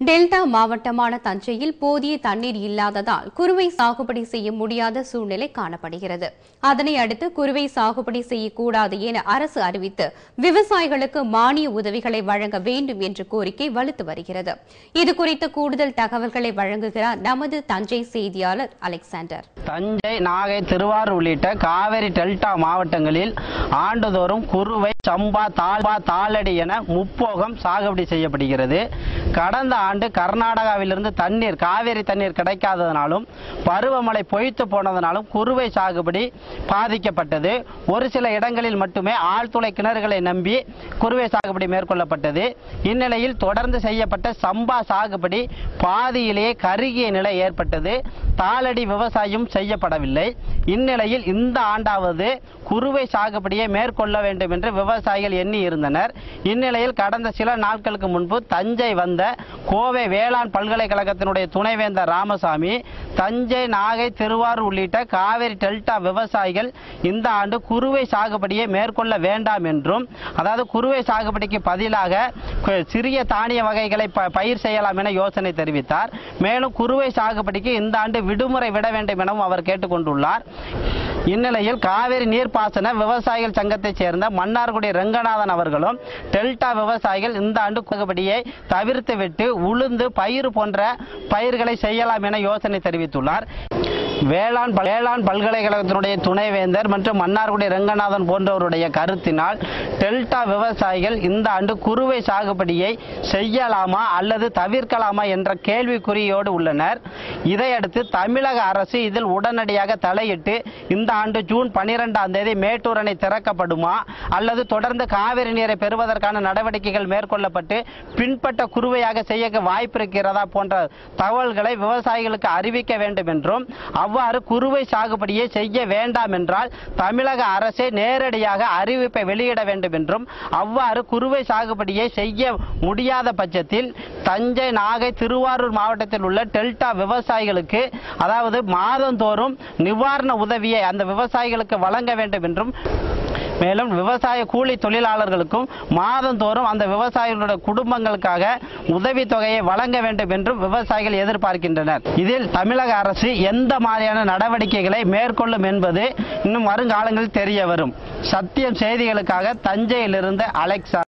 delta மாவட்டமான தஞ்சையில் போதிய தண்ணீர் இல்லாததால் குறுவை சாகுபடி செய்ய முடியாத சூழ்நிலை காணப்படுகிறது அதனை அடுத்து குறுவை சாகுபடி செய்யக்கூடாது என அரசு அறிவித்து விவசாயிகளுக்கு மானிய உதவிகளை வழங்க வேண்டும் என்ற கோரிக்கை வலுத்து வருகிறது இதுகுறித்த கூடுதல் தகவல்களை வழங்குகிறார் நமது தஞ்சை செய்தியாளர் அலெக்சாண்டர் தஞ்சை நாகை திருவாரூர் உள்ளிட்ட காவிரி டெல்டா மாவட்டங்களில் ஆண்டுதோறும் குறுவை சம்பா தாழ்பா தாளடி என முப்போகம் சாகுபடி செய்யப்படுகிறது கடந்த ஆண்டு கர்நாடகாவிலிருந்து தண்ணீர் காவிரி தண்ணீர் கிடைக்காததனாலும் பருவமழை பொய்த்து போனதனாலும் குறுவை சாகுபடி பாதிக்கப்பட்டது ஒரு சில இடங்களில் மட்டுமே ஆழ்துளை கிணறுகளை நம்பி குறுவை சாகுபடி மேற்கொள்ளப்பட்டது இந்நிலையில் தொடர்ந்து செய்யப்பட்ட சம்பா சாகுபடி பாதியிலேயே கருகிய நிலை ஏற்பட்டது தாளடி விவசாயம் செய்யப்படவில்லை இந்நிலையில் இந்த ஆண்டாவது குறுவை சாகுபடியை மேற்கொள்ள வேண்டும் என்று விவசாயிகள் எண்ணி இருந்தனர் இந்நிலையில் கடந்த சில நாட்களுக்கு முன்பு தஞ்சை வந்த கோவை வேளாண் பல்கலைக்கழகத்தினுடைய துணைவேந்தர் ராமசாமி தஞ்சை நாகை திருவாரூர் உள்ளிட்ட காவிரி டெல்டா விவசாயிகள் இந்த ஆண்டு குறுவை சாகுபடியை மேற்கொள்ள வேண்டாம் என்றும் அதாவது குறுவை சாகுபடிக்கு பதிலாக கு- சிறிய தானிய வகைகளை ப- பயிர் செய்யலாம் என யோசனை தெரிவித்தார் மேலும் குறுவை சாகுபடிக்கு இந்த ஆண்டு விடுமுறை விட வேண்டும் எனவும் அவர் கேட்டுக்கொண்டுள்ளார் இந்நிலையில் காவிரி நீர்ப்பாசன விவசாயிகள் சங்கத்தைச் சேர்ந்த மன்னார்குடி ரெங்கநாதன் அவர்களும் டெல்டா விவசாயிகள் இந்த ஆண்டு சாகுபடியை தவிர்த்துவிட்டு உளுந்து பயிர் போன்ற பயிர்களை செய்யலாம் என யோசனை தெரிவித்துள்ளார் வேளாண் பல்- வேளாண் பல்கலைக்கழகத்தினுடைய துணைவேந்தர் மற்றும் மன்னார்குடி ரெங்கநாதன் போன்றவருடைய கருத்தினால் டெல்டா விவசாயிகள் இந்த ஆண்டு குறுவை சாகுபடியை செய்யலாமா அல்லது தவிர்க்கலாமா என்ற கேள்விக்குறியோடு உள்ளனர் இதையடுத்து தமிழக அரசு இதில் உடனடியாக தலையிட்டு இந்த ஆண்டு ஜூன் பனிரெண்டாம் தேதி மேட்டூர் அணை திறக்கப்படுமா அல்லது தொடர்ந்து காவிரி நீரை பெறுவதற்கான நடவடிக்கைகள் மேற்கொள்ளப்பட்டு பின்பற்ற குறுவையாக செய்ய வாய்ப்பு இருக்கிறதா போன்ற தகவல்களை விவசாயிகளுக்கு அறிவிக்க வேண்டும் என்றும் அவ்வாறு குறுவை சாகுபடியை செய்ய வேண்டாம் என்றால் தமிழக அரசே நேரடியாக அறிவிப்பை வெளியிட வேண்டும் என்றும் அவ்வாறு குறுவை சாகுபடியை செய்ய முடியாத பட்சத்தில் தஞ்சை நாகை திருவாரூர் மாவட்டத்தில் உள்ள டெல்டா விவசாயிகளுக்கு அதாவது மாதந்தோறும் நிவாரண உதவியை அந்த விவசாயிகளுக்கு வழங்க வேண்டும் என்றும் மேலும் விவசாய கூலி தொழிலாளர்களுக்கும் மாதந்தோறும் அந்த விவசாயிகளுடைய குடும்பங்களுக்காக உதவித்தொகையை வழங்க வேண்டும் என்றும் விவசாயிகள் எதிர்பார்க்கின்றனர் இதில் தமிழக அரசு எந்த மாதிரியான நடவடிக்கைகளை மேற்கொள்ளும் என்பது இன்னும் வருங்காலங்களில் தெரிய வரும் சத்தியம் செய்திகளுக்காக தஞ்சையிலிருந்து அலெக்சா